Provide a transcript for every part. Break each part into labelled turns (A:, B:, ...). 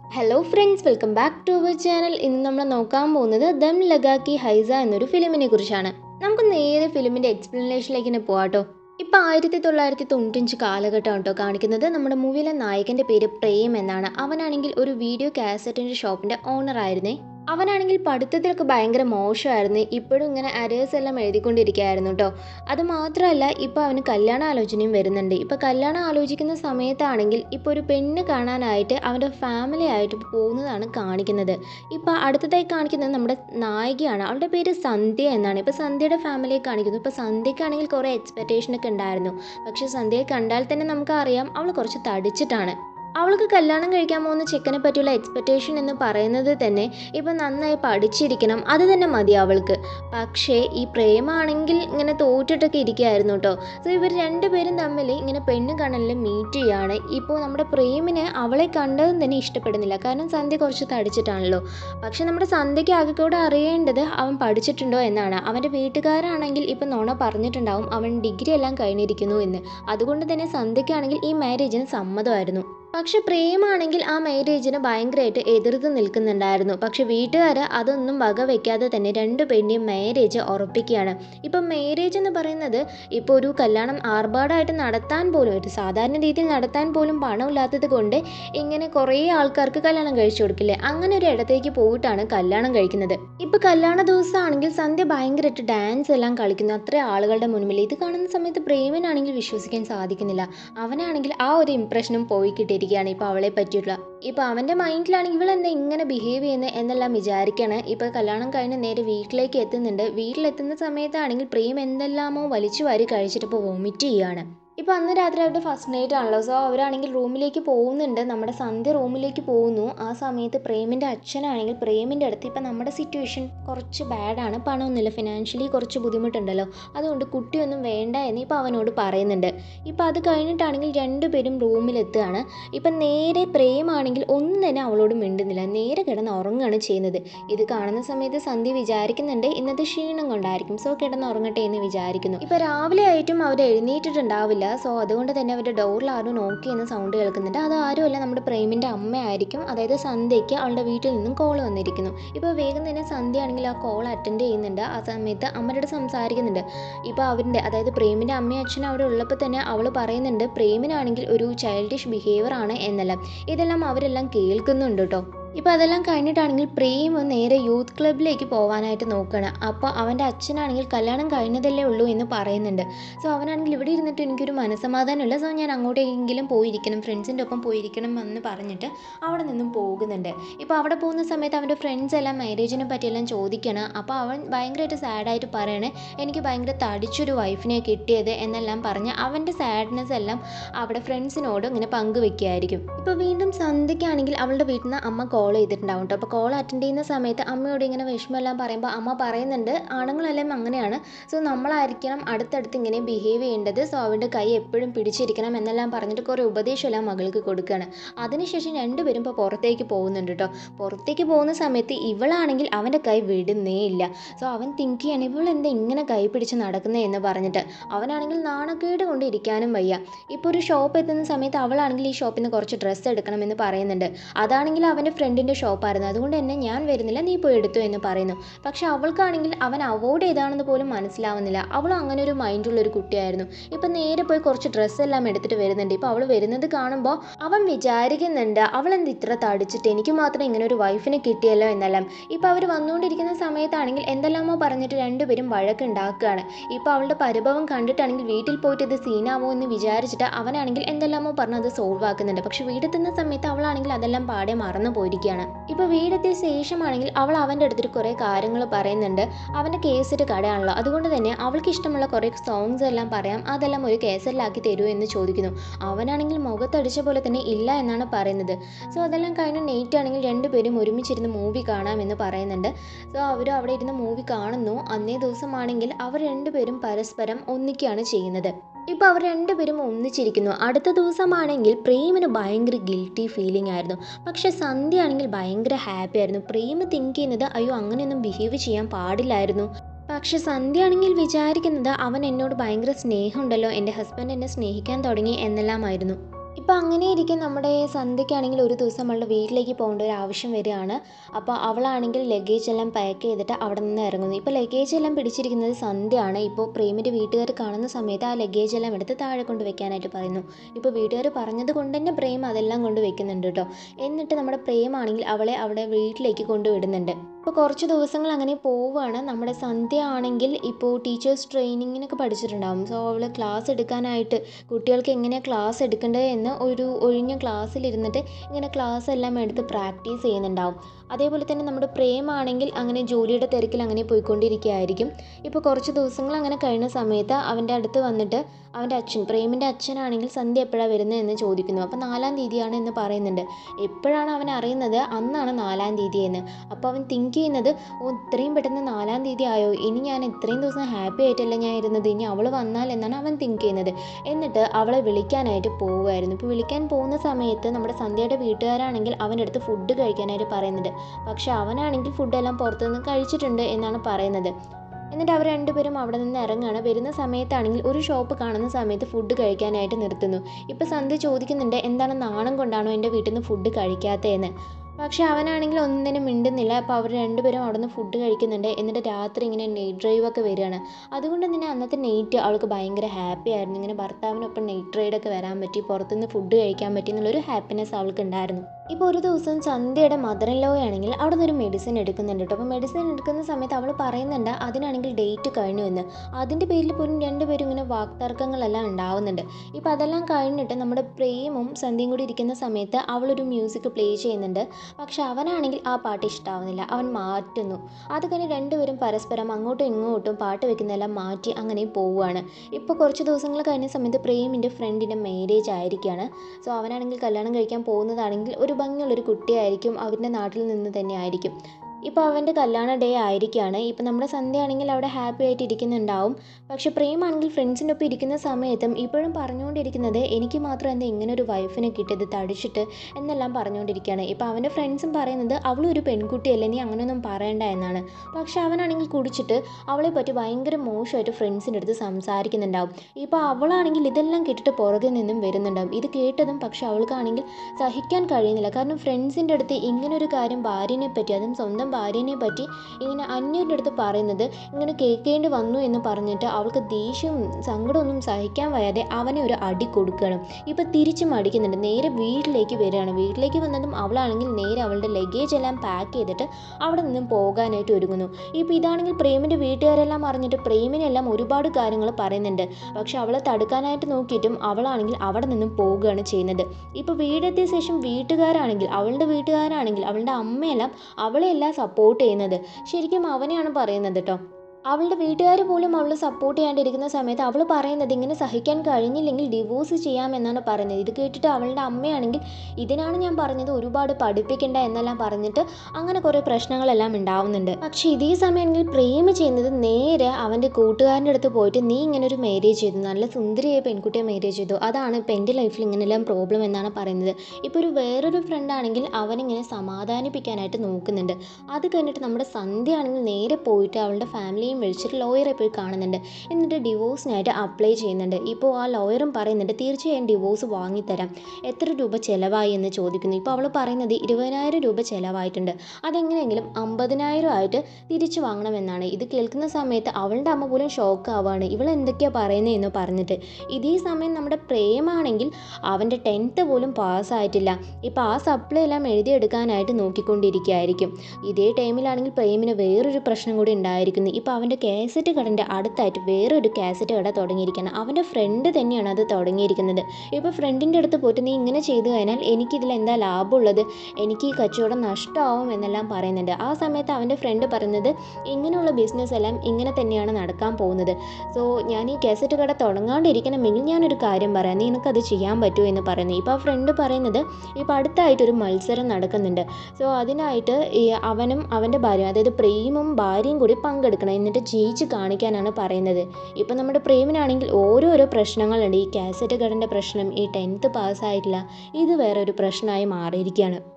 A: hello friends welcome back to our channel ഇന്ന് നമ്മൾ നോക്കാൻ പോകുന്നത് ദം ലഗാക്കി ഹൈസ എന്നൊരു ഫിലിമിനെ കുറിച്ചാണ് നമുക്ക് നേരെ ഫിലിമിൻ്റെ എക്സ്പ്ലനേഷനിലേക്ക് തന്നെ പോകാട്ടോ ഇപ്പം ആയിരത്തി തൊള്ളായിരത്തി തൊണ്ണൂറ്റഞ്ച് കാലഘട്ടം കേട്ടോ കാണിക്കുന്നത് നമ്മുടെ മൂവിയിലെ നായകൻ്റെ പേര് പ്രേം എന്നാണ് അവനാണെങ്കിൽ ഒരു വീഡിയോ കാസറ്റിൻ്റെ ഷോപ്പിൻ്റെ ഓണർ ആയിരുന്നേ അവനാണെങ്കിൽ പഠിത്തത്തിലൊക്കെ ഭയങ്കര മോശമായിരുന്നു ഇപ്പോഴും ഇങ്ങനെ അരേഴ്സ് എല്ലാം എഴുതിക്കൊണ്ടിരിക്കുകയായിരുന്നു കേട്ടോ അത് മാത്രമല്ല ഇപ്പോൾ അവന് കല്യാണ ആലോചനയും വരുന്നുണ്ട് ഇപ്പോൾ കല്യാണം ആലോചിക്കുന്ന സമയത്താണെങ്കിൽ ഇപ്പോൾ ഒരു പെണ്ണ് കാണാനായിട്ട് അവൻ്റെ ഫാമിലി ആയിട്ട് പോകുന്നതാണ് കാണിക്കുന്നത് ഇപ്പോൾ അടുത്തതായി കാണിക്കുന്നത് നമ്മുടെ നായികയാണ് അവളുടെ പേര് സന്ധ്യ എന്നാണ് ഇപ്പോൾ സന്ധ്യയുടെ ഫാമിലിയെ കാണിക്കുന്നു ഇപ്പോൾ സന്ധ്യക്കാണെങ്കിൽ കുറേ എക്സ്പെക്റ്റേഷനൊക്കെ ഉണ്ടായിരുന്നു പക്ഷേ സന്ധ്യയെ കണ്ടാൽ തന്നെ നമുക്കറിയാം അവൾ കുറച്ച് തടിച്ചിട്ടാണ് അവൾക്ക് കല്യാണം കഴിക്കാൻ പോകുന്ന ചെക്കനെ പറ്റിയുള്ള എക്സ്പെക്റ്റേഷൻ എന്ന് പറയുന്നത് തന്നെ ഇപ്പം നന്നായി പഠിച്ചിരിക്കണം അത് തന്നെ മതി അവൾക്ക് പക്ഷേ ഈ പ്രേമാണെങ്കിൽ ഇങ്ങനെ തോറ്റിട്ടൊക്കെ ഇരിക്കുകയായിരുന്നു കേട്ടോ സോ ഇവർ രണ്ടുപേരും തമ്മിൽ ഇങ്ങനെ പെണ്ണ് കാണലിൽ മീറ്റ് ചെയ്യാണ് ഇപ്പോൾ നമ്മുടെ പ്രേമിന് അവളെ കണ്ടതും തന്നെ ഇഷ്ടപ്പെടുന്നില്ല കാരണം സന്ധ്യ കുറച്ച് തടിച്ചിട്ടാണല്ലോ പക്ഷെ നമ്മുടെ സന്ധ്യയ്ക്ക് ആകെ കൂടെ അറിയേണ്ടത് അവൻ പഠിച്ചിട്ടുണ്ടോ എന്നാണ് അവൻ്റെ വീട്ടുകാരാണെങ്കിൽ ഇപ്പം നുണ പറഞ്ഞിട്ടുണ്ടാവും അവൻ ഡിഗ്രി എല്ലാം കഴിഞ്ഞിരിക്കുന്നു എന്ന് അതുകൊണ്ട് തന്നെ സന്ധ്യയ്ക്കാണെങ്കിൽ ഈ മാരേജിന് സമ്മതമായിരുന്നു പക്ഷെ പ്രേമാണെങ്കിൽ ആ മാരേജിന് ഭയങ്കരമായിട്ട് എതിർത്ത് നിൽക്കുന്നുണ്ടായിരുന്നു പക്ഷെ വീട്ടുകാർ അതൊന്നും വകവെക്കാതെ തന്നെ രണ്ടുപേരുടെയും മാരേജ് ഉറപ്പിക്കുകയാണ് ഇപ്പം മാരേജ് എന്ന് പറയുന്നത് ഇപ്പോൾ ഒരു കല്യാണം ആർഭാടമായിട്ട് നടത്താൻ പോലും ഒരു സാധാരണ രീതിയിൽ നടത്താൻ പോലും പണമില്ലാത്തത് കൊണ്ട് ഇങ്ങനെ കുറേ ആൾക്കാർക്ക് കല്യാണം കഴിച്ചു കൊടുക്കില്ലേ അങ്ങനെ ഒരു ഇടത്തേക്ക് പോയിട്ടാണ് കല്യാണം കഴിക്കുന്നത് ഇപ്പോൾ കല്യാണ ദിവസമാണെങ്കിൽ സന്ധ്യ ഭയങ്കരമായിട്ട് ഡാൻസ് എല്ലാം കളിക്കുന്നു അത്ര ആളുകളുടെ മുൻപിൽ ഇത് കാണുന്ന സമയത്ത് പ്രേമനാണെങ്കിൽ വിശ്വസിക്കാൻ സാധിക്കുന്നില്ല അവനാണെങ്കിൽ ആ ഒരു ഇംപ്രഷനും പോയി കിട്ടിയിരിക്കും ഇരിക്കുകയാണ് ഇപ്പോൾ അവളെ പറ്റിയിട്ടുള്ള ഇപ്പോൾ അവൻ്റെ മൈൻഡിലാണെങ്കിൽ ഇവളെന്താ ഇങ്ങനെ ബിഹേവ് ചെയ്യുന്നത് എന്നെല്ലാം വിചാരിക്കണം ഇപ്പോൾ കല്യാണം കഴിഞ്ഞ് നേരെ വീട്ടിലേക്ക് എത്തുന്നുണ്ട് വീട്ടിലെത്തുന്ന സമയത്താണെങ്കിൽ പ്രേം എന്തെല്ലാമോ വലിച്ചു വാരി കഴിച്ചിട്ട് ഇപ്പോൾ വൊമിറ്റ് ചെയ്യുകയാണ് ഇപ്പോൾ അന്ന് രാത്രി അവരുടെ ഫസ്റ്റ് നൈറ്റ് ആണല്ലോ സോ അവരാണെങ്കിൽ റൂമിലേക്ക് പോകുന്നുണ്ട് നമ്മുടെ സന്ധ്യ റൂമിലേക്ക് പോകുന്നു ആ സമയത്ത് പ്രേമിൻ്റെ അച്ഛനാണെങ്കിൽ പ്രേമിൻ്റെ അടുത്ത് ഇപ്പം നമ്മുടെ സിറ്റുവേഷൻ കുറച്ച് ബാഡാണ് പണമൊന്നുമില്ല ഫിനാൻഷ്യലി കുറച്ച് ബുദ്ധിമുട്ടുണ്ടല്ലോ അതുകൊണ്ട് കുട്ടിയൊന്നും വേണ്ട എന്ന് ഇപ്പോൾ അവനോട് പറയുന്നുണ്ട് ഇപ്പോൾ അത് കഴിഞ്ഞിട്ടാണെങ്കിൽ രണ്ടുപേരും റൂമിലെത്തുകയാണ് ഇപ്പം നേരെ പ്രേമാണെങ്കിൽ ഒന്നും തന്നെ അവളോട് മിണ്ടുന്നില്ല നേരെ കിടന്ന് ഉറങ്ങുകയാണ് ചെയ്യുന്നത് ഇത് കാണുന്ന സമയത്ത് സന്ധ്യ വിചാരിക്കുന്നുണ്ട് ഇന്നത്തെ ക്ഷീണം കൊണ്ടായിരിക്കും സോ കിടന്ന് ഉറങ്ങട്ടെ എന്ന് വിചാരിക്കുന്നു ഇപ്പോൾ രാവിലെ ആയിട്ടും അവർ എഴുന്നേറ്റിട്ടുണ്ടാവില്ല സോ അതുകൊണ്ട് തന്നെ അവരുടെ ഡോറിൽ ആരും നോക്കി ചെയ്യുന്ന സൗണ്ട് കേൾക്കുന്നുണ്ട് അത് ആരുമല്ല നമ്മുടെ പ്രേമിൻ്റെ അമ്മയായിരിക്കും അതായത് സന്ധ്യയ്ക്ക് അവളുടെ വീട്ടിൽ നിന്നും കോൾ വന്നിരിക്കുന്നു ഇപ്പോൾ വേഗം തന്നെ സന്ധ്യ ആണെങ്കിൽ ആ കോൾ അറ്റൻഡ് ചെയ്യുന്നുണ്ട് ആ സമയത്ത് അമ്മയോട് സംസാരിക്കുന്നുണ്ട് ഇപ്പോൾ അവരുടെ അതായത് പ്രേമിൻ്റെ അമ്മയും അച്ഛനും അവിടെ ഉള്ളപ്പോൾ തന്നെ അവൾ പറയുന്നുണ്ട് പ്രേമിനാണെങ്കിൽ ഒരു ചൈൽഡിഷ് ബിഹേവിയർ ആണ് എന്നെല്ലാം ഇതെല്ലാം അവരെല്ലാം കേൾക്കുന്നുണ്ട് കേട്ടോ ഇപ്പോൾ അതെല്ലാം കഴിഞ്ഞിട്ടാണെങ്കിൽ പ്രേം നേരെ യൂത്ത് ക്ലബിലേക്ക് പോകാനായിട്ട് നോക്കുകയാണ് അപ്പോൾ അവൻ്റെ അച്ഛനാണെങ്കിൽ കല്യാണം കഴിഞ്ഞതല്ലേ ഉള്ളൂ എന്ന് പറയുന്നുണ്ട് സോ അവനാണെങ്കിൽ ഇവിടെ ഇരുന്നിട്ട് എനിക്കൊരു മനസ്സമാധാനമില്ല സോ ഞാൻ അങ്ങോട്ടെങ്കിലും പോയിരിക്കണം ഫ്രണ്ട്സിൻ്റെ ഒപ്പം പോയിരിക്കണം എന്ന് പറഞ്ഞിട്ട് അവിടെ നിന്നും പോകുന്നുണ്ട് ഇപ്പോൾ അവിടെ പോകുന്ന സമയത്ത് അവൻ്റെ ഫ്രണ്ട്സ് എല്ലാം മാരേജിനെ പറ്റിയെല്ലാം ചോദിക്കണം അപ്പോൾ അവൻ ഭയങ്കരമായിട്ട് സാഡായിട്ട് പറയണേ എനിക്ക് ഭയങ്കര തടിച്ചൊരു വൈഫിനെ കിട്ടിയത് എന്നെല്ലാം പറഞ്ഞ് അവൻ്റെ സാഡ്നെസ് എല്ലാം അവിടെ ഫ്രണ്ട്സിനോട് ഇങ്ങനെ പങ്കുവെക്കുകയായിരിക്കും ഇപ്പോൾ വീണ്ടും സന്ധ്യയ്ക്കാണെങ്കിൽ അവളുടെ വീട്ടിൽ നിന്ന് അമ്മ കോൾ ചെയ്തിട്ടുണ്ടാവും കേട്ടോ അപ്പോൾ കോൾ അറ്റൻഡ് ചെയ്യുന്ന സമയത്ത് അമ്മയോട് ഇങ്ങനെ വിഷമമെല്ലാം പറയുമ്പോൾ അമ്മ പറയുന്നുണ്ട് ആണുങ്ങളെല്ലാം അങ്ങനെയാണ് സോ നമ്മളായിരിക്കണം അടുത്തടുത്ത് ഇങ്ങനെ ബിഹേവ് ചെയ്യേണ്ടത് സോ അവൻ്റെ കൈ എപ്പോഴും പിടിച്ചിരിക്കണം എന്നെല്ലാം പറഞ്ഞിട്ട് കുറേ ഉപദേശമെല്ലാം മകൾക്ക് കൊടുക്കുകയാണ് അതിനുശേഷം രണ്ടുപേരും ഇപ്പോൾ പുറത്തേക്ക് പോകുന്നുണ്ട് കേട്ടോ പുറത്തേക്ക് പോകുന്ന സമയത്ത് ഇവളാണെങ്കിൽ അവൻ്റെ കൈ വിടുന്നേ ഇല്ല സോ അവൻ തിങ്ക് ചെയ്യാണ് ഇവൾ എന്താ ഇങ്ങനെ കൈ പിടിച്ച് നടക്കുന്നത് എന്ന് പറഞ്ഞിട്ട് അവനാണെങ്കിൽ നാണക്കേട് കൊണ്ട് ഇരിക്കാനും വയ്യ ഇപ്പോൾ ഒരു ഷോപ്പ് എത്തുന്ന സമയത്ത് അവളാണെങ്കിൽ ഈ ഷോപ്പിൽ നിന്ന് കുറച്ച് ഡ്രസ്സ് എടുക്കണമെന്ന് പറയുന്നുണ്ട് അതാണെങ്കിൽ അവൻ്റെ ഫ്രണ്ടിൻ്റെ ഷോപ്പായിരുന്നു അതുകൊണ്ട് തന്നെ ഞാൻ വരുന്നില്ല നീ പോയി എടുത്തു എന്ന് പറയുന്നു പക്ഷെ അവൾക്കാണെങ്കിൽ അവൻ അവോയ്ഡ് ചെയ്താണെന്ന് പോലും മനസ്സിലാവുന്നില്ല അവളും അങ്ങനെ ഒരു മൈൻഡുള്ള ഒരു കുട്ടിയായിരുന്നു ഇപ്പം നേരെ പോയി കുറച്ച് ഡ്രസ്സ് എല്ലാം എടുത്തിട്ട് വരുന്നുണ്ട് ഇപ്പോൾ അവൾ വരുന്നത് കാണുമ്പോൾ അവൻ വിചാരിക്കുന്നുണ്ട് അവൾ എന്ത് ഇത്ര തടിച്ചിട്ട് എനിക്ക് മാത്രം ഇങ്ങനെ ഒരു വൈഫിനെ കിട്ടിയല്ലോ എന്നെല്ലാം ഇപ്പോൾ അവർ വന്നുകൊണ്ടിരിക്കുന്ന സമയത്താണെങ്കിൽ എന്തെല്ലാമോ പറഞ്ഞിട്ട് രണ്ടുപേരും വഴക്കുണ്ടാക്കുകയാണ് ഇപ്പോൾ അവളുടെ പരിഭവം കണ്ടിട്ടാണെങ്കിൽ വീട്ടിൽ പോയിട്ട് ഇത് സീനാവോ എന്ന് വിചാരിച്ചിട്ട് അവനാണെങ്കിൽ എന്തെല്ലാമോ പറഞ്ഞ് അത് സോൾവ് ആക്കുന്നുണ്ട് പക്ഷെ വീടെത്തുന്ന സമയത്ത് അവളാണെങ്കിൽ അതെല്ലാം പാടെ മറന്നു പോയിരിക്കുകയാണ് ഇപ്പോൾ വീടെത്തിയ ശേഷമാണെങ്കിൽ അവൾ അവൻ്റെ അടുത്തൊരു കുറേ കാര്യങ്ങൾ പറയുന്നുണ്ട് അവൻ്റെ കേസറ്റ് കടയാണല്ലോ അതുകൊണ്ട് തന്നെ അവൾക്ക് ഇഷ്ടമുള്ള കുറേ സോങ്സ് എല്ലാം പറയാം അതെല്ലാം ഒരു കേസറ്റിലാക്കി തരുമോ എന്ന് ചോദിക്കുന്നു അവനാണെങ്കിൽ മുഖത്തടിച്ച പോലെ തന്നെ ഇല്ല എന്നാണ് പറയുന്നത് സോ അതെല്ലാം കഴിഞ്ഞ് നൈറ്റ് ആണെങ്കിൽ രണ്ടുപേരും ഒരുമിച്ചിരുന്ന് മൂവി കാണാമെന്ന് പറയുന്നുണ്ട് സോ അവർ അവിടെ ഇരുന്ന് മൂവി കാണുന്നു അന്നേ ദിവസമാണെങ്കിൽ അവർ രണ്ടുപേരും പരസ്പരം ഒന്നിക്കുകയാണ് ചെയ്യുന്നത് ഇപ്പോൾ അവർ രണ്ടുപേരും ഒന്നിച്ചിരിക്കുന്നു അടുത്ത ദിവസമാണെങ്കിൽ പ്രേമിന് ഭയങ്കര ഗിൽറ്റി ഫീലിംഗ് ആയിരുന്നു പക്ഷെ സന്ധ്യ ആണെങ്കിൽ ഭയങ്കര ഹാപ്പി ആയിരുന്നു പ്രേമ് തിങ്ക് ചെയ്യുന്നത് അയ്യോ അങ്ങനെയൊന്നും ബിഹേവ് ചെയ്യാൻ പാടില്ലായിരുന്നു പക്ഷെ സന്ധ്യ ആണെങ്കിൽ വിചാരിക്കുന്നത് അവൻ എന്നോട് ഭയങ്കര സ്നേഹമുണ്ടല്ലോ എൻ്റെ ഹസ്ബൻഡ് എന്നെ സ്നേഹിക്കാൻ തുടങ്ങി എന്നെല്ലാമായിരുന്നു ഇപ്പം അങ്ങനെ ഇരിക്കെ നമ്മുടെ സന്ധ്യയ്ക്കാണെങ്കിൽ ഒരു ദിവസം അവളുടെ വീട്ടിലേക്ക് പോകേണ്ട ഒരു ആവശ്യം വരികയാണ് അപ്പോൾ അവളാണെങ്കിൽ ലഗേജ് എല്ലാം പാക്ക് ചെയ്തിട്ട് അവിടെ നിന്ന് ഇറങ്ങുന്നു ഇപ്പോൾ ലഗേജ് എല്ലാം പിടിച്ചിരിക്കുന്നത് സന്ധ്യയാണ് ഇപ്പോൾ പ്രേമിൻ്റെ വീട്ടുകാർ കാണുന്ന സമയത്ത് ആ ലഗേജ് എല്ലാം എടുത്ത് താഴെ കൊണ്ട് വെക്കാനായിട്ട് പറയുന്നു ഇപ്പോൾ വീട്ടുകാർ പറഞ്ഞത് കൊണ്ട് തന്നെ പ്രേം അതെല്ലാം കൊണ്ട് വെക്കുന്നുണ്ട് കേട്ടോ എന്നിട്ട് നമ്മുടെ പ്രേമാണെങ്കിൽ അവളെ അവിടെ വീട്ടിലേക്ക് കൊണ്ടുവിടുന്നുണ്ട് ഇപ്പോൾ കുറച്ച് ദിവസങ്ങൾ അങ്ങനെ പോവുകയാണ് നമ്മുടെ സന്ധ്യ ആണെങ്കിൽ ഇപ്പോൾ ടീച്ചേഴ്സ് ട്രെയിനിങ്ങിനൊക്കെ പഠിച്ചിട്ടുണ്ടാവും സോ അവൾ ക്ലാസ് എടുക്കാനായിട്ട് കുട്ടികൾക്ക് എങ്ങനെയാണ് ക്ലാസ് എടുക്കേണ്ടത് എന്ന് ഒരു ഒഴിഞ്ഞ ക്ലാസ്സിലിരുന്നിട്ട് ഇങ്ങനെ ക്ലാസ് എല്ലാം എടുത്ത് പ്രാക്ടീസ് ചെയ്യുന്നുണ്ടാവും അതേപോലെ തന്നെ നമ്മുടെ പ്രേമാണെങ്കിൽ അങ്ങനെ ജോലിയുടെ തിരക്കിൽ അങ്ങനെ പോയിക്കൊണ്ടിരിക്കുകയായിരിക്കും ഇപ്പോൾ കുറച്ച് ദിവസങ്ങൾ അങ്ങനെ കഴിഞ്ഞ സമയത്ത് അവൻ്റെ അടുത്ത് വന്നിട്ട് അവൻ്റെ അച്ഛൻ പ്രേമിൻ്റെ അച്ഛനാണെങ്കിൽ സന്ധ്യ എപ്പോഴാണ് വരുന്നത് എന്ന് ചോദിക്കുന്നു അപ്പോൾ നാലാം തീയതിയാണ് എന്ന് പറയുന്നുണ്ട് എപ്പോഴാണ് അവൻ അറിയുന്നത് അന്നാണ് നാലാം തീയതി എന്ന് അപ്പോൾ അവൻ തിങ്ക് ചെയ്യുന്നത് ഓ ഇത്രയും പെട്ടെന്ന് നാലാം തീയതി ആയോ ഇനി ഞാൻ ഇത്രയും ദിവസം ഹാപ്പി ആയിട്ടല്ല ഞാൻ ഇരുന്നത് ഇനി അവൾ വന്നാൽ എന്നാണ് അവൻ തിങ്ക് ചെയ്യുന്നത് എന്നിട്ട് അവളെ വിളിക്കാനായിട്ട് പോവുമായിരുന്നു ഇപ്പോൾ വിളിക്കാൻ പോകുന്ന സമയത്ത് നമ്മുടെ സന്ധ്യയുടെ വീട്ടുകാരാണെങ്കിൽ അവൻ്റെ അടുത്ത് ഫുഡ് കഴിക്കാനായിട്ട് പറയുന്നുണ്ട് പക്ഷെ അവനാണെങ്കിൽ ഫുഡെല്ലാം പുറത്തുനിന്ന് കഴിച്ചിട്ടുണ്ട് എന്നാണ് പറയുന്നത് എന്നിട്ട് അവർ രണ്ടുപേരും അവിടെ നിന്ന് ഇറങ്ങുകയാണ് വരുന്ന സമയത്താണെങ്കിൽ ഒരു ഷോപ്പ് കാണുന്ന സമയത്ത് ഫുഡ് കഴിക്കാനായിട്ട് നിർത്തുന്നു ഇപ്പോൾ സന്ധ്യ ചോദിക്കുന്നുണ്ട് എന്താണ് നാണം കൊണ്ടാണോ എൻ്റെ വീട്ടിൽ നിന്ന് ഫുഡ് കഴിക്കാത്തതെന്ന് പക്ഷെ അവനാണെങ്കിൽ ഒന്നിനും മിണ്ടുന്നില്ല അപ്പോൾ അവർ രണ്ടുപേരും അവിടെ നിന്ന് ഫുഡ് കഴിക്കുന്നുണ്ട് എന്നിട്ട് രാത്രി ഇങ്ങനെ നൈറ്റ് ഡ്രൈവ് ഒക്കെ വരികയാണ് അതുകൊണ്ട് തന്നെ അന്നത്തെ നൈറ്റ് അവൾക്ക് ഭയങ്കര ഹാപ്പി ആയിരുന്നു ഇങ്ങനെ ഭർത്താവിനൊപ്പം നൈറ്റ് റൈഡൊക്കെ വരാൻ പറ്റി പുറത്തുനിന്ന് ഫുഡ് കഴിക്കാൻ പറ്റി എന്നുള്ളൊരു ഹാപ്പിനെസ് അവൾക്ക് ഉണ്ടായിരുന്നു ഇപ്പോൾ ഒരു ദിവസം സന്ധ്യയുടെ മദർ ഇൻ ലോ ആണെങ്കിൽ അവിടെ നിന്ന് ഒരു മെഡിസിൻ എടുക്കുന്നുണ്ട് കേട്ടോ അപ്പോൾ മെഡിസിൻ എടുക്കുന്ന സമയത്ത് അവൾ പറയുന്നുണ്ട് അതിനാണെങ്കിൽ ഡേറ്റ് കഴിഞ്ഞു എന്ന് അതിൻ്റെ പേരിൽ പോലും രണ്ടുപേരും ഇങ്ങനെ വാക്തർക്കങ്ങളെല്ലാം ഉണ്ടാവുന്നുണ്ട് ഇപ്പോൾ അതെല്ലാം കഴിഞ്ഞിട്ട് നമ്മുടെ പ്രേമും സന്ധ്യയും കൂടി ഇരിക്കുന്ന സമയത്ത് അവളൊരു മ്യൂസിക് പ്ലേ ചെയ്യുന്നുണ്ട് പക്ഷെ അവനാണെങ്കിൽ ആ പാട്ട് ഇഷ്ടാവുന്നില്ല അവൻ മാറ്റുന്നു അത് കഴിഞ്ഞ് രണ്ടുപേരും പരസ്പരം അങ്ങോട്ടും ഇങ്ങോട്ടും പാട്ട് വെക്കുന്നതെല്ലാം മാറ്റി അങ്ങനെ പോവുകയാണ് ഇപ്പോൾ കുറച്ച് ദിവസങ്ങൾ കഴിഞ്ഞ സമയത്ത് പ്രേമിൻ്റെ ഫ്രണ്ടിൻ്റെ മാരേജ് ആയിരിക്കുകയാണ് സോ അവനാണെങ്കിൽ കല്യാണം കഴിക്കാൻ പോകുന്നതാണെങ്കിൽ ഒരു ഭംഗിയുള്ളൊരു കുട്ടിയായിരിക്കും അവരുടെ നാട്ടിൽ നിന്ന് തന്നെ ആയിരിക്കും ഇപ്പോൾ അവൻ്റെ കല്യാണ ഡേ ആയിരിക്കുകയാണ് ഇപ്പോൾ നമ്മുടെ സന്ധ്യ ആണെങ്കിൽ അവിടെ ഹാപ്പി ആയിട്ട് ഇരിക്കുന്നുണ്ടാവും പക്ഷെ പ്രേമാണെങ്കിൽ ഫ്രണ്ട്സിൻ്റെ ഒപ്പം ഇരിക്കുന്ന സമയത്തും ഇപ്പോഴും പറഞ്ഞുകൊണ്ടിരിക്കുന്നത് എനിക്ക് മാത്രം എന്താ ഇങ്ങനെ ഒരു വൈഫിനെ കിട്ടിയത് തടിച്ചിട്ട് എന്നെല്ലാം പറഞ്ഞുകൊണ്ടിരിക്കുകയാണ് ഇപ്പോൾ അവൻ്റെ ഫ്രണ്ട്സും പറയുന്നത് അവളും ഒരു പെൺകുട്ടിയല്ലേ നീ അങ്ങനെയൊന്നും പറയണ്ട എന്നാണ് പക്ഷെ അവനാണെങ്കിൽ കുടിച്ചിട്ട് അവളെ പറ്റി ഭയങ്കര മോശമായിട്ട് ഫ്രണ്ട്സിൻ്റെ അടുത്ത് സംസാരിക്കുന്നുണ്ടാവും ഇപ്പോൾ അവളാണെങ്കിൽ ഇതെല്ലാം കേട്ടിട്ട് പുറകെ നിന്നും വരുന്നുണ്ടാവും ഇത് കേട്ടതും പക്ഷെ അവൾക്കാണെങ്കിൽ സഹിക്കാൻ കഴിയുന്നില്ല കാരണം ഫ്രണ്ട്സിൻ്റെ അടുത്ത് ഇങ്ങനെ ഒരു കാര്യം ഭാര്യനെ പറ്റി അതും സ്വന്തം ഭാര്യനെ പറ്റി ഇങ്ങനെ അന്യരുടെ അടുത്ത് പറയുന്നത് ഇങ്ങനെ കേൾക്കേണ്ടി വന്നു എന്ന് പറഞ്ഞിട്ട് അവൾക്ക് ദേഷ്യവും സങ്കടമൊന്നും സഹിക്കാൻ വയ്യാതെ അവനെ ഒരു അടി കൊടുക്കണം ഇപ്പോൾ തിരിച്ചും അടിക്കുന്നുണ്ട് നേരെ വീട്ടിലേക്ക് വരികയാണ് വീട്ടിലേക്ക് വന്നതും അവളാണെങ്കിൽ നേരെ അവളുടെ ലഗേജ് എല്ലാം പാക്ക് ചെയ്തിട്ട് അവിടെ നിന്നും പോകാനായിട്ട് ഒരുങ്ങുന്നു ഇപ്പോൾ ഇതാണെങ്കിൽ പ്രേമിൻ്റെ വീട്ടുകാരെല്ലാം അറിഞ്ഞിട്ട് പ്രേമിനെല്ലാം ഒരുപാട് കാര്യങ്ങൾ പറയുന്നുണ്ട് പക്ഷെ അവളെ തടുക്കാനായിട്ട് നോക്കിയിട്ടും അവളാണെങ്കിൽ അവിടെ നിന്നും പോവുകയാണ് ചെയ്യുന്നത് ഇപ്പോൾ വീടെത്തിയ ശേഷം വീട്ടുകാരാണെങ്കിൽ അവളുടെ വീട്ടുകാരാണെങ്കിൽ അവളുടെ അമ്മയെല്ലാം അവളെല്ലാം സപ്പോർട്ട് ചെയ്യുന്നത് ശരിക്കും അവനെയാണ് പറയുന്നത് കേട്ടോ അവളുടെ വീട്ടുകാർ പോലും അവൾ സപ്പോർട്ട് ചെയ്യാണ്ടിരിക്കുന്ന സമയത്ത് അവൾ പറയുന്നത് ഇങ്ങനെ സഹിക്കാൻ കഴിഞ്ഞില്ലെങ്കിൽ ഡിവോഴ്സ് ചെയ്യാമെന്നാണ് പറയുന്നത് ഇത് കേട്ടിട്ട് അവളുടെ അമ്മയാണെങ്കിൽ ഇതിനാണ് ഞാൻ പറഞ്ഞത് ഒരുപാട് പഠിപ്പിക്കണ്ട എന്നെല്ലാം പറഞ്ഞിട്ട് അങ്ങനെ കുറേ പ്രശ്നങ്ങളെല്ലാം ഉണ്ടാവുന്നുണ്ട് പക്ഷേ ഇതേ സമയമെങ്കിൽ പ്രേമ ചെയ്യുന്നത് നേരെ അവൻ്റെ കൂട്ടുകാരൻ്റെ അടുത്ത് പോയിട്ട് നീ ഇങ്ങനെ ഒരു മാരേജ് ചെയ്തു നല്ല സുന്ദരിയായ പെൺകുട്ടിയെ മാരേജ് ചെയ്തു അതാണ് ഇപ്പം എൻ്റെ ലൈഫിൽ ഇങ്ങനെയെല്ലാം പ്രോബ്ലം എന്നാണ് പറയുന്നത് ഇപ്പോൾ ഒരു വേറൊരു ഫ്രണ്ട് ആണെങ്കിൽ അവനിങ്ങനെ സമാധാനിപ്പിക്കാനായിട്ട് നോക്കുന്നുണ്ട് അത് കഴിഞ്ഞിട്ട് നമ്മുടെ സന്ധ്യ ആണെങ്കിൽ നേരെ പോയിട്ട് അവളുടെ ഫാമിലിയും വിളിച്ചിട്ട് ലോയറെ പോയി കാണുന്നുണ്ട് എന്നിട്ട് ഡിവോഴ്സിനായിട്ട് അപ്ലൈ ചെയ്യുന്നുണ്ട് ഇപ്പോൾ ആ ലോയറും പറയുന്നുണ്ട് തീർച്ചയായും ഡിവോഴ്സ് വാങ്ങിത്തരാം എത്ര രൂപ ചിലവായി എന്ന് ചോദിക്കുന്നു ഇപ്പോൾ അവൾ പറയുന്നത് ഇരുപതിനായിരം രൂപ ചിലവായിട്ടുണ്ട് അതെങ്ങനെയെങ്കിലും അമ്പതിനായിരം ആയിട്ട് തിരിച്ചു വാങ്ങണമെന്നാണ് ഇത് കേൾക്കുന്ന സമയത്ത് അവളുടെ അമ്മ പോലും ഷോക്ക് ആവുകയാണ് ഇവൾ എന്തൊക്കെയാണ് പറയുന്നത് എന്ന് പറഞ്ഞിട്ട് ഇതേ സമയം നമ്മുടെ പ്രേമാണെങ്കിൽ അവൻ്റെ ടെൻത്ത് പോലും പാസ്സായിട്ടില്ല ഇപ്പോൾ ആ സപ്ലൈ എല്ലാം എഴുതിയെടുക്കാനായിട്ട് നോക്കിക്കൊണ്ടിരിക്കുകയായിരിക്കും ഇതേ ടൈമിലാണെങ്കിൽ പ്രേമിന് വേറൊരു പ്രശ്നം കൂടി ഉണ്ടായിരിക്കുന്നു ഇപ്പോൾ അവൻ്റെ കാസറ്റ് കടൻ്റെ അടുത്തായിട്ട് വേറൊരു കാസറ്റ് കട തുടങ്ങിയിരിക്കുകയാണ് അവൻ്റെ ഫ്രണ്ട് തന്നെയാണ് അത് തുടങ്ങിയിരിക്കുന്നത് ഇപ്പോൾ ഫ്രണ്ടിൻ്റെ അടുത്ത് പോയിട്ട് നീ ഇങ്ങനെ ചെയ്തു കഴിഞ്ഞാൽ എനിക്കിതിൽ എന്താ ലാഭമുള്ളത് എനിക്ക് ഈ കച്ചവടം നഷ്ടമാവും എന്നെല്ലാം പറയുന്നുണ്ട് ആ സമയത്ത് അവൻ്റെ ഫ്രണ്ട് പറയുന്നത് ഇങ്ങനെയുള്ള ബിസിനസ് എല്ലാം ഇങ്ങനെ തന്നെയാണ് നടക്കാൻ പോകുന്നത് സോ ഞാൻ ഈ കാസറ്റ് കട തുടങ്ങാണ്ടിരിക്കണമെങ്കിൽ ഞാനൊരു കാര്യം പറയാം നീ നിനക്കത് ചെയ്യാൻ പറ്റുമോ എന്ന് പറയുന്നു ഇപ്പോൾ ആ ഫ്രണ്ട് പറയുന്നത് ഇപ്പോൾ അടുത്തായിട്ടൊരു മത്സരം നടക്കുന്നുണ്ട് സോ അതിനായിട്ട് ഈ അവനും അവൻ്റെ ഭാര്യയും അതായത് പ്രേമും ഭാര്യയും കൂടി പങ്കെടുക്കണം എന്നിട്ട് ജയിച്ച് കാണിക്കാനാണ് പറയുന്നത് ഇപ്പം നമ്മുടെ പ്രേമിനാണെങ്കിൽ ഓരോരോ പ്രശ്നങ്ങളുണ്ട് ഈ കാസറ്റ് കടൻ്റെ പ്രശ്നം ഈ ടെൻത്ത് പാസ്സായിട്ടില്ല ഇത് വേറെ ഒരു പ്രശ്നമായി മാറിയിരിക്കുകയാണ്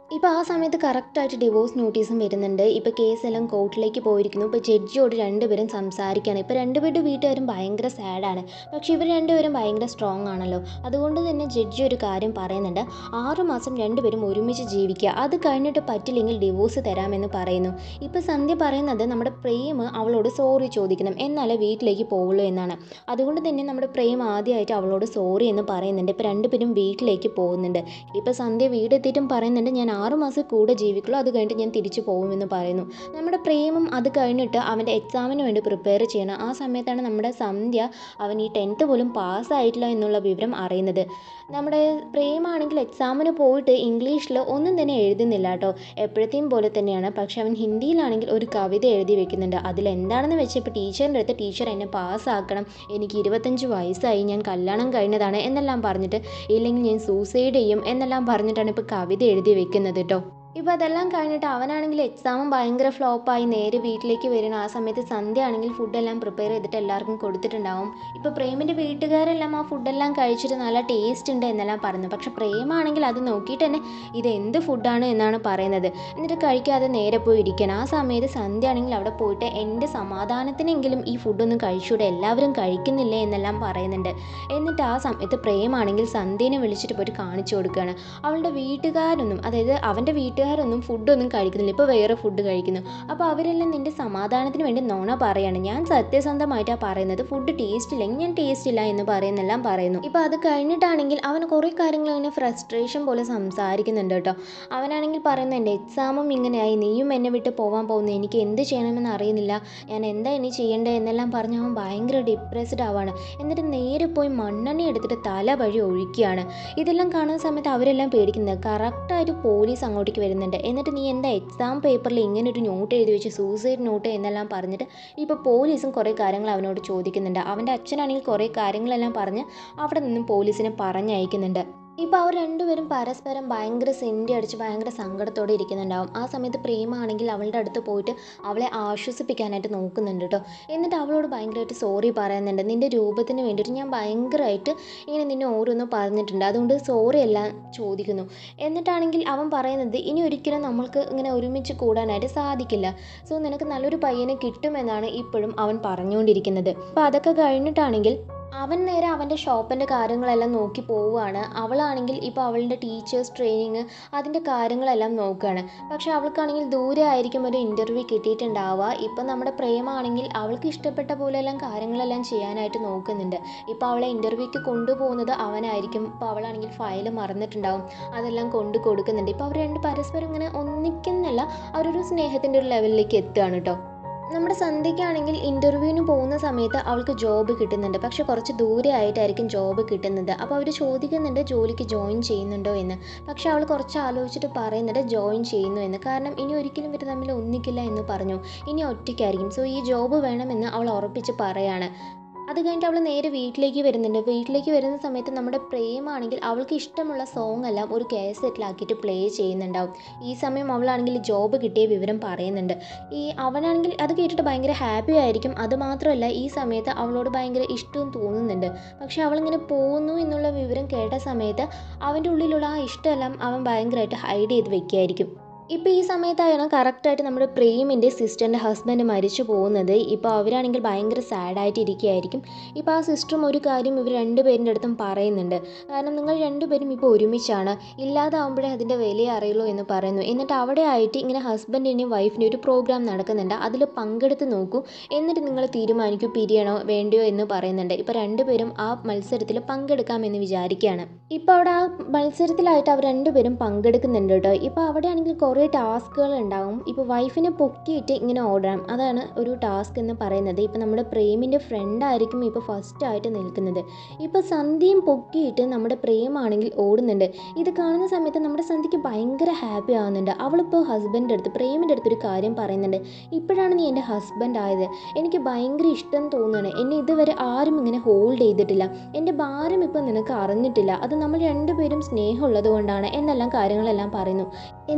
A: ഇപ്പോൾ ആ സമയത്ത് കറക്റ്റായിട്ട് ഡിവോഴ്സ് നോട്ടീസും വരുന്നുണ്ട് ഇപ്പോൾ കേസെല്ലാം കോർട്ടിലേക്ക് പോയിരിക്കുന്നു ഇപ്പോൾ ജഡ്ജിയോട് രണ്ടുപേരും സംസാരിക്കുകയാണ് ഇപ്പോൾ രണ്ടുപേരുടെ വീട്ടുകാരും ഭയങ്കര സാഡാണ് പക്ഷേ ഇവർ രണ്ടുപേരും ഭയങ്കര സ്ട്രോങ് ആണല്ലോ അതുകൊണ്ട് തന്നെ ജഡ്ജി ഒരു കാര്യം പറയുന്നുണ്ട് ആറ് മാസം രണ്ടുപേരും ഒരുമിച്ച് ജീവിക്കുക അത് കഴിഞ്ഞിട്ട് പറ്റില്ലെങ്കിൽ ഡിവോഴ്സ് തരാമെന്ന് പറയുന്നു ഇപ്പോൾ സന്ധ്യ പറയുന്നത് നമ്മുടെ പ്രേം അവളോട് സോറി ചോദിക്കണം എന്നാലേ വീട്ടിലേക്ക് പോവുള്ളൂ എന്നാണ് അതുകൊണ്ട് തന്നെ നമ്മുടെ പ്രേം ആദ്യമായിട്ട് അവളോട് സോറി എന്ന് പറയുന്നുണ്ട് ഇപ്പോൾ രണ്ടുപേരും വീട്ടിലേക്ക് പോകുന്നുണ്ട് ഇപ്പോൾ സന്ധ്യ വീടെത്തിയിട്ടും പറയുന്നുണ്ട് ഞാൻ ആറ് മാസം കൂടെ ജീവിക്കുള്ളൂ അത് കഴിഞ്ഞിട്ട് ഞാൻ തിരിച്ചു പോകുമെന്ന് പറയുന്നു നമ്മുടെ പ്രേമം അത് കഴിഞ്ഞിട്ട് അവൻ്റെ എക്സാമിന് വേണ്ടി പ്രിപ്പയർ ചെയ്യണം ആ സമയത്താണ് നമ്മുടെ സന്ധ്യ അവൻ ഈ ടെൻത്ത് പോലും പാസ്സായിട്ടില്ല എന്നുള്ള വിവരം അറിയുന്നത് നമ്മുടെ പ്രേമാണെങ്കിൽ എക്സാമിന് പോയിട്ട് ഇംഗ്ലീഷിൽ ഒന്നും തന്നെ എഴുതുന്നില്ല കേട്ടോ എപ്പോഴത്തെയും പോലെ തന്നെയാണ് പക്ഷെ അവൻ ഹിന്ദിയിലാണെങ്കിൽ ഒരു കവിത എഴുതി വെക്കുന്നുണ്ട് അതിലെന്താണെന്ന് വെച്ചപ്പോൾ ടീച്ചറിൻ്റെ അടുത്ത് ടീച്ചർ എന്നെ പാസ്സാക്കണം എനിക്ക് ഇരുപത്തഞ്ച് വയസ്സായി ഞാൻ കല്യാണം കഴിഞ്ഞതാണ് എന്നെല്ലാം പറഞ്ഞിട്ട് ഇല്ലെങ്കിൽ ഞാൻ സൂസൈഡ് ചെയ്യും എന്നെല്ലാം പറഞ്ഞിട്ടാണ് ഇപ്പോൾ കവിത എഴുതി വെക്കുന്നത് കേട്ടോ ഇപ്പോൾ അതെല്ലാം കഴിഞ്ഞിട്ട് അവനാണെങ്കിൽ എക്സാമും ഭയങ്കര ഫ്ലോപ്പായി നേരെ വീട്ടിലേക്ക് വരണം ആ സമയത്ത് സന്ധ്യ ആണെങ്കിൽ ഫുഡെല്ലാം പ്രിപ്പയർ ചെയ്തിട്ട് എല്ലാവർക്കും കൊടുത്തിട്ടുണ്ടാവും ഇപ്പോൾ പ്രേമിൻ്റെ വീട്ടുകാരെല്ലാം ആ ഫുഡെല്ലാം കഴിച്ചിട്ട് നല്ല ടേസ്റ്റ് ഉണ്ട് എന്നെല്ലാം പറഞ്ഞു പക്ഷെ പ്രേമാണെങ്കിൽ അത് നോക്കിയിട്ട് തന്നെ ഇത് എന്ത് ഫുഡാണ് എന്നാണ് പറയുന്നത് എന്നിട്ട് കഴിക്കാതെ നേരെ പോയി ഇരിക്കണം ആ സമയത്ത് സന്ധ്യ ആണെങ്കിൽ അവിടെ പോയിട്ട് എൻ്റെ സമാധാനത്തിനെങ്കിലും ഈ ഫുഡൊന്നും കഴിച്ചൂടെ എല്ലാവരും കഴിക്കുന്നില്ലേ എന്നെല്ലാം പറയുന്നുണ്ട് എന്നിട്ട് ആ സമയത്ത് പ്രേമാണെങ്കിൽ സന്ധ്യനെ വിളിച്ചിട്ട് പോയിട്ട് കാണിച്ചു കൊടുക്കുകയാണ് അവളുടെ വീട്ടുകാരൊന്നും അതായത് അവൻ്റെ വീട്ടുകാരൊന്നും ഫുഡൊന്നും കഴിക്കുന്നില്ല ഇപ്പോൾ വേറെ ഫുഡ് കഴിക്കുന്നു അപ്പോൾ അവരെല്ലാം നിൻ്റെ സമാധാനത്തിന് വേണ്ടി നുണ പറയാണ് ഞാൻ സത്യസന്ധമായിട്ടാണ് പറയുന്നത് ഫുഡ് ടേസ്റ്റ് ഇല്ലെങ്കിൽ ഞാൻ ടേസ്റ്റ് ഇല്ല എന്ന് പറയുന്നെല്ലാം പറയുന്നു ഇപ്പോൾ അത് കഴിഞ്ഞിട്ടാണെങ്കിൽ അവൻ കുറേ കാര്യങ്ങൾ അങ്ങനെ ഫ്രസ്ട്രേഷൻ പോലെ സംസാരിക്കുന്നുണ്ട് കേട്ടോ അവനാണെങ്കിൽ പറയുന്നത് എൻ്റെ എക്സാമും ഇങ്ങനെയായി നീയും എന്നെ വിട്ട് പോകാൻ പോകുന്നു എനിക്ക് എന്ത് ചെയ്യണമെന്ന് അറിയുന്നില്ല ഞാൻ എന്താ ഇനി ചെയ്യേണ്ടത് എന്നെല്ലാം പറഞ്ഞ് അവൻ ഭയങ്കര ഡിപ്രസ്ഡ് ആവാണ് എന്നിട്ട് നേരെ പോയി മണ്ണെണ്ണ എടുത്തിട്ട് തല വഴി ഒഴിക്കുകയാണ് ഇതെല്ലാം കാണുന്ന സമയത്ത് അവരെല്ലാം പേടിക്കുന്നത് കറക്റ്റായിട്ട് പോലീസ് അങ്ങോട്ടേക്ക് വരുന്നുണ്ട് എന്നിട്ട് നീ എന്താ എക്സാം പേപ്പറിൽ ഇങ്ങനെ ഒരു നോട്ട് എഴുതി വെച്ച് സൂസൈഡ് നോട്ട് എന്നെല്ലാം പറഞ്ഞിട്ട് ഇപ്പോൾ പോലീസും കുറേ കാര്യങ്ങൾ അവനോട് ചോദിക്കുന്നുണ്ട് അവൻ്റെ അച്ഛനാണെങ്കിൽ കുറേ കാര്യങ്ങളെല്ലാം പറഞ്ഞ് അവിടെ നിന്നും പോലീസിനെ പറഞ്ഞയക്കുന്നുണ്ട് ഇപ്പോൾ അവർ രണ്ടുപേരും പരസ്പരം ഭയങ്കര സെൻറ്റി അടിച്ച് ഭയങ്കര സങ്കടത്തോടെ ഇരിക്കുന്നുണ്ടാവും ആ സമയത്ത് പ്രേമാണെങ്കിൽ അവളുടെ അടുത്ത് പോയിട്ട് അവളെ ആശ്വസിപ്പിക്കാനായിട്ട് നോക്കുന്നുണ്ട് കേട്ടോ എന്നിട്ട് അവളോട് ഭയങ്കരമായിട്ട് സോറി പറയുന്നുണ്ട് നിൻ്റെ രൂപത്തിന് വേണ്ടിയിട്ട് ഞാൻ ഭയങ്കരമായിട്ട് ഇങ്ങനെ നിന്നെ ഓരോന്ന് പറഞ്ഞിട്ടുണ്ട് അതുകൊണ്ട് സോറി എല്ലാം ചോദിക്കുന്നു എന്നിട്ടാണെങ്കിൽ അവൻ പറയുന്നത് ഇനി ഒരിക്കലും നമ്മൾക്ക് ഇങ്ങനെ ഒരുമിച്ച് കൂടാനായിട്ട് സാധിക്കില്ല സോ നിനക്ക് നല്ലൊരു പയ്യനെ കിട്ടുമെന്നാണ് ഇപ്പോഴും അവൻ പറഞ്ഞുകൊണ്ടിരിക്കുന്നത് അപ്പോൾ അതൊക്കെ കഴിഞ്ഞിട്ടാണെങ്കിൽ അവൻ നേരെ അവൻ്റെ ഷോപ്പിൻ്റെ കാര്യങ്ങളെല്ലാം നോക്കി പോവുകയാണ് അവളാണെങ്കിൽ ഇപ്പോൾ അവളുടെ ടീച്ചേഴ്സ് ട്രെയിനിങ് അതിൻ്റെ കാര്യങ്ങളെല്ലാം നോക്കുകയാണ് പക്ഷേ അവൾക്കാണെങ്കിൽ ദൂരെ ആയിരിക്കും ഒരു ഇൻ്റർവ്യൂ കിട്ടിയിട്ടുണ്ടാവുക ഇപ്പം നമ്മുടെ പ്രേമാണെങ്കിൽ അവൾക്ക് ഇഷ്ടപ്പെട്ട പോലെയെല്ലാം കാര്യങ്ങളെല്ലാം ചെയ്യാനായിട്ട് നോക്കുന്നുണ്ട് ഇപ്പോൾ അവളെ ഇൻ്റർവ്യൂക്ക് കൊണ്ടുപോകുന്നത് അവനായിരിക്കും ഇപ്പോൾ അവളാണെങ്കിൽ ഫയൽ മറന്നിട്ടുണ്ടാവും അതെല്ലാം കൊണ്ട് കൊടുക്കുന്നുണ്ട് ഇപ്പോൾ അവർ രണ്ട് പരസ്പരം ഇങ്ങനെ ഒന്നിക്കുന്നില്ല അവരൊരു സ്നേഹത്തിൻ്റെ ഒരു ലെവലിലേക്ക് എത്തുകയാണ് കേട്ടോ നമ്മുടെ സന്ധ്യയ്ക്കാണെങ്കിൽ ഇൻ്റർവ്യൂവിന് പോകുന്ന സമയത്ത് അവൾക്ക് ജോബ് കിട്ടുന്നുണ്ട് പക്ഷെ കുറച്ച് ദൂരെ ആയിട്ടായിരിക്കും ജോബ് കിട്ടുന്നത് അപ്പോൾ അവർ ചോദിക്കുന്നുണ്ട് ജോലിക്ക് ജോയിൻ ചെയ്യുന്നുണ്ടോ എന്ന് പക്ഷെ അവൾ കുറച്ച് ആലോചിച്ചിട്ട് പറയുന്നുണ്ട് ജോയിൻ ചെയ്യുന്നു എന്ന് കാരണം ഇനി ഒരിക്കലും ഇവർ തമ്മിൽ ഒന്നിക്കില്ല എന്ന് പറഞ്ഞു ഇനി ഒറ്റയ്ക്കായിരിക്കും സോ ഈ ജോബ് വേണമെന്ന് അവൾ ഉറപ്പിച്ച് പറയാണ് അത് കഴിഞ്ഞിട്ട് അവൾ നേരെ വീട്ടിലേക്ക് വരുന്നുണ്ട് വീട്ടിലേക്ക് വരുന്ന സമയത്ത് നമ്മുടെ പ്രേമാണെങ്കിൽ അവൾക്ക് ഇഷ്ടമുള്ള സോങ് എല്ലാം ഒരു കാസറ്റിലാക്കിയിട്ട് പ്ലേ ചെയ്യുന്നുണ്ടാവും ഈ സമയം അവളാണെങ്കിൽ ജോബ് കിട്ടിയ വിവരം പറയുന്നുണ്ട് ഈ അവനാണെങ്കിൽ അത് കേട്ടിട്ട് ഭയങ്കര ഹാപ്പി ആയിരിക്കും അതുമാത്രമല്ല ഈ സമയത്ത് അവളോട് ഭയങ്കര ഇഷ്ടവും തോന്നുന്നുണ്ട് പക്ഷെ അവളിങ്ങനെ പോകുന്നു എന്നുള്ള വിവരം കേട്ട സമയത്ത് അവൻ്റെ ഉള്ളിലുള്ള ആ ഇഷ്ടമെല്ലാം അവൻ ഭയങ്കരമായിട്ട് ഹൈഡ് ചെയ്ത് വെക്കുകയായിരിക്കും ഇപ്പോൾ ഈ സമയത്താണ് കറക്റ്റായിട്ട് നമ്മുടെ പ്രേമിൻ്റെ സിസ്റ്ററിൻ്റെ ഹസ്ബൻഡ് മരിച്ചു പോകുന്നത് ഇപ്പോൾ അവരാണെങ്കിൽ ഭയങ്കര സാഡായിട്ട് ഇരിക്കുകയായിരിക്കും ഇപ്പോൾ ആ സിസ്റ്ററും ഒരു കാര്യം ഇവർ രണ്ടുപേരുടെ അടുത്തും പറയുന്നുണ്ട് കാരണം നിങ്ങൾ രണ്ടുപേരും ഇപ്പോൾ ഒരുമിച്ചാണ് ഇല്ലാതാവുമ്പോഴേ അതിൻ്റെ വില അറിയുള്ളൂ എന്ന് പറയുന്നു എന്നിട്ട് അവിടെ ആയിട്ട് ഇങ്ങനെ ഹസ്ബൻഡിൻ്റെയും വൈഫിൻ്റെയും ഒരു പ്രോഗ്രാം നടക്കുന്നുണ്ട് അതിൽ പങ്കെടുത്ത് നോക്കൂ എന്നിട്ട് നിങ്ങൾ തീരുമാനിക്കൂ പിരിയണോ വേണ്ടയോ എന്ന് പറയുന്നുണ്ട് ഇപ്പോൾ രണ്ടുപേരും ആ മത്സരത്തിൽ പങ്കെടുക്കാമെന്ന് വിചാരിക്കുകയാണ് ഇപ്പോൾ അവിടെ ആ മത്സരത്തിലായിട്ട് അവർ രണ്ടുപേരും പങ്കെടുക്കുന്നുണ്ട് കേട്ടോ ഇപ്പോൾ അവിടെ ആണെങ്കിൽ കുറേ ടാസ്കുകൾ ഉണ്ടാവും ഇപ്പോൾ വൈഫിനെ പൊക്കിയിട്ട് ഇങ്ങനെ ഓടണം അതാണ് ഒരു ടാസ്ക് എന്ന് പറയുന്നത് ഇപ്പോൾ നമ്മുടെ പ്രേമിൻ്റെ ഫ്രണ്ടായിരിക്കും ഇപ്പോൾ ഫസ്റ്റ് ആയിട്ട് നിൽക്കുന്നത് ഇപ്പോൾ സന്ധ്യയും പൊക്കിയിട്ട് നമ്മുടെ പ്രേമാണെങ്കിൽ ഓടുന്നുണ്ട് ഇത് കാണുന്ന സമയത്ത് നമ്മുടെ സന്ധ്യയ്ക്ക് ഭയങ്കര ഹാപ്പി ആവുന്നുണ്ട് അവളിപ്പോൾ ഹസ്ബൻഡിൻ്റെ അടുത്ത് പ്രേമിൻ്റെ അടുത്ത് ഒരു കാര്യം പറയുന്നുണ്ട് ഇപ്പോഴാണ് നീ എൻ്റെ ഹസ്ബൻഡ് ആയത് എനിക്ക് ഭയങ്കര ഇഷ്ടം തോന്നുകയാണ് എന്നെ ഇതുവരെ ആരും ഇങ്ങനെ ഹോൾഡ് ചെയ്തിട്ടില്ല എൻ്റെ ഭാരം ഇപ്പോൾ നിനക്ക് അറിഞ്ഞിട്ടില്ല അത് നമ്മൾ രണ്ടുപേരും സ്നേഹമുള്ളത് കൊണ്ടാണ് എന്നെല്ലാം കാര്യങ്ങളെല്ലാം പറയുന്നു എന്നിട്ട് പറയുന്നത്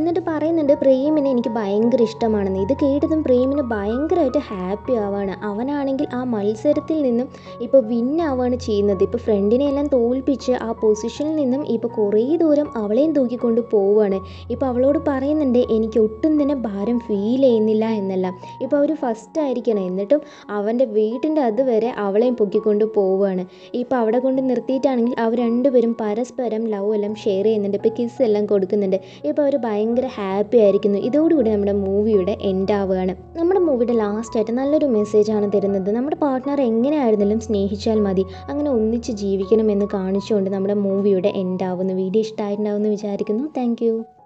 A: പറയുന്നുണ്ട് പ്രേമിനെ എനിക്ക് ഭയങ്കര ഇഷ്ടമാണെന്ന് ഇത് കേട്ടതും പ്രേമിന് ഭയങ്കരമായിട്ട് ഹാപ്പി ആവാണ് അവനാണെങ്കിൽ ആ മത്സരത്തിൽ നിന്നും ഇപ്പോൾ വിൻ ആവാണ് ചെയ്യുന്നത് ഇപ്പോൾ ഫ്രണ്ടിനെ എല്ലാം തോൽപ്പിച്ച് ആ പൊസിഷനിൽ നിന്നും ഇപ്പോൾ കുറേ ദൂരം അവളെയും തൂക്കിക്കൊണ്ട് പോവുകയാണ് ഇപ്പോൾ അവളോട് പറയുന്നുണ്ട് എനിക്ക് ഒട്ടും തന്നെ ഭാരം ഫീൽ ചെയ്യുന്നില്ല എന്നെല്ലാം ഇപ്പോൾ അവർ ഫസ്റ്റ് ആയിരിക്കണം എന്നിട്ടും അവൻ്റെ വീട്ടിൻ്റെ അതുവരെ അവളെയും പൊക്കിക്കൊണ്ട് പോവുകയാണ് ഇപ്പോൾ അവിടെ കൊണ്ട് നിർത്തിയിട്ടാണെങ്കിൽ അവർ രണ്ടുപേരും പരസ്പരം ലവ് എല്ലാം ഷെയർ ചെയ്യുന്നുണ്ട് ഇപ്പോൾ കിസ് എല്ലാം കൊടുക്കുന്നുണ്ട് ഇപ്പോൾ അവർ ഭയങ്കര ഹാപ്പി ആയിരിക്കുന്നു ഇതോടുകൂടി നമ്മുടെ മൂവിയുടെ എൻഡ് ആവുകയാണ് നമ്മുടെ മൂവിയുടെ ലാസ്റ്റായിട്ട് നല്ലൊരു മെസ്സേജാണ് തരുന്നത് നമ്മുടെ പാർട്ട്ണർ എങ്ങനെയായിരുന്നാലും സ്നേഹിച്ചാൽ മതി അങ്ങനെ ഒന്നിച്ച് ജീവിക്കണമെന്ന് കാണിച്ചുകൊണ്ട് നമ്മുടെ മൂവിയുടെ എൻഡ് ആവുന്നു വീഡിയോ ഇഷ്ടമായിട്ടുണ്ടാവുമെന്ന് വിചാരിക്കുന്നു താങ്ക്